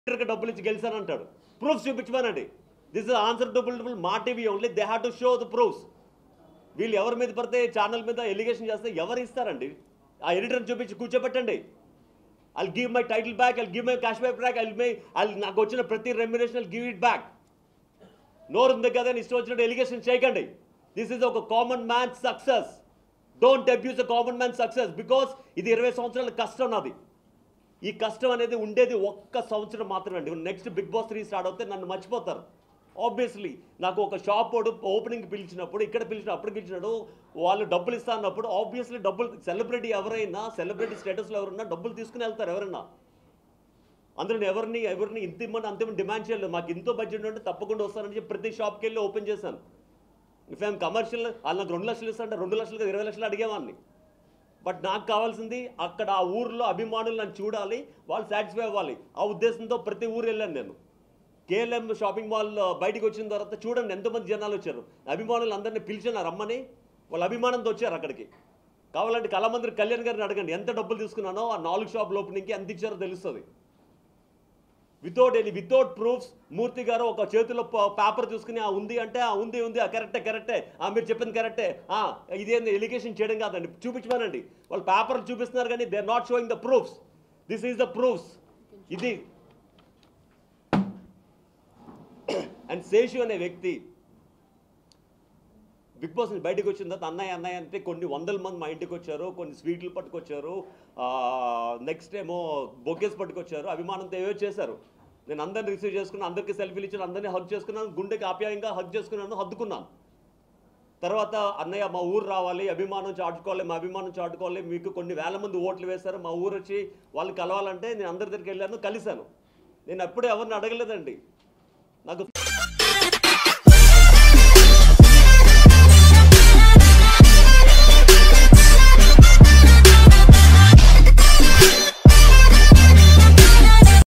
ఎడిటర్కి డబ్బులు ఇచ్చి గెలిచానంటాడు ప్రూఫ్స్ చూపించమనండి this is answer double double Maa TV only they have to show the proofs వీళ్ళు ఎవరి మీద పడితే ఛానల్ మీద ఎలిగేషన్ చేస్తే ఎవరు ఇస్తారండి ఆ ఎడిటర్ని చూపించి కూర్చోబెట్టండి I give my title back I give my cash back back I my I నాకు వచ్చిన ప్రతి remuneration I give it back నోరు ఉంది కదా అని ఇష్టం వచ్చినట్టు ఎలిగేషన్ చేయకండి దిస్ ఈజ్ ఒక common man success don't abuse a common man success because ఇది ఇరవై సంవత్సరాల కష్టం నాది ఈ కష్టం అనేది ఉండేది ఒక్క సంవత్సరం మాత్రమే అండి next Bigg Boss three start అవుతే నన్ను మర్చిపోతారు ఆబ్వియస్లీ నాకు ఒక షాప్ వాడు ఓపెనింగ్ పిలిచినప్పుడు ఇక్కడ పిలిచిన అప్పుడు పిలిచినాడు వాళ్ళు డబ్బులు ఇస్తా అన్నప్పుడు ఆబ్వియస్లీ డబ్బులు సెలబ్రిటీ ఎవరైనా సెలబ్రిటీ స్టేటస్లో ఎవరైనా డబ్బులు తీసుకుని వెళ్తారు ఎవరైనా అందులో నేను ఎవరిని ఎవరిని ఇంత ఇమ్మని అంత ఇమ్మని డిమాండ్ చేయలేదు మాకు ఇంతో బడ్జెట్ ఉంటే తప్పకుండా వస్తానని చెప్పి ప్రతి షాప్కి వెళ్ళి ఓపెన్ చేశాను ఇఫ్ ఐఎమ్ కమర్షియల్ వాళ్ళు నాకు రెండు లక్షలు ఇస్తాంటే రెండు లక్షలు కాదు, ఇరవై లక్షలు అడిగేవాడిని బట్ నాకు కావాల్సింది అక్కడ ఆ ఊర్లో అభిమానులు నన్ను చూడాలి వాళ్ళు సాటిస్ఫై అవ్వాలి ఆ ఉద్దేశంతో ప్రతి ఊరు వెళ్ళాను నేను కేఎల్ఎం షాపింగ్ మాల్ బయటికి వచ్చిన తర్వాత చూడండి ఎంతమంది జనాలు వచ్చారు అభిమానులు అందరినీ పిలిచినారు రమ్మని వాళ్ళ అభిమానంతో వచ్చారు అక్కడికి కావాలంటే కళామందిరి కళ్యాణ్ గారిని అడగండి ఎంత డబ్బులు తీసుకున్నానో ఆ నాలుగు షాప్ ఓపెనింగ్కి ఎంత ఇచ్చారో తెలుస్తుంది without any without proofs Murthy గారు ఒక చేతిలో పేపర్ చూసుకుని ఆ ఉంది అంటే ఆ ఉంది ఉంది ఆ కరెక్టే కరెక్టే ఆ మీరు చెప్పింది కరెక్టే ఆ ఇదేంది ఎలిగేషన్ చేయడం కాదండి చూపించమనండి వాళ్ళు పేపర్లు చూపిస్తున్నారు కానీ they are not showing the proofs this is the proofs ఇది అండ్ శేషు అనే వ్యక్తి బిగ్ బాస్ నుంచి బయటకు వచ్చిన తర్వాత అన్నయ్య అన్నయ్య అంటే కొన్ని వందల మంది మా ఇంటికి వచ్చారు కొన్ని స్వీట్లు పట్టుకొచ్చారు నెక్స్ట్ ఏమో బొకేస్ పట్టుకొచ్చారు అభిమానంతో ఏవో చేశారు నేను అందరిని రిసీవ్ చేసుకున్నాను అందరికీ సెల్ఫీలు ఇచ్చాను అందరినీ హగ్ చేసుకున్నాను గుండెకి ఆప్యాయంగా హగ్ చేసుకున్నాను హద్దుకున్నాను తర్వాత అన్నయ్య మా ఊరు రావాలి అభిమానం చాటుకోవాలి మా అభిమానం చాటుకోవాలి మీకు కొన్ని వేల మంది ఓట్లు వేశారు మా ఊరు వచ్చి వాళ్ళు కలవాలంటే నేను అందరి దగ్గరికి వెళ్ళాను కలిశాను నేను ఎప్పుడూ ఎవరిని అడగలేదండి నాకు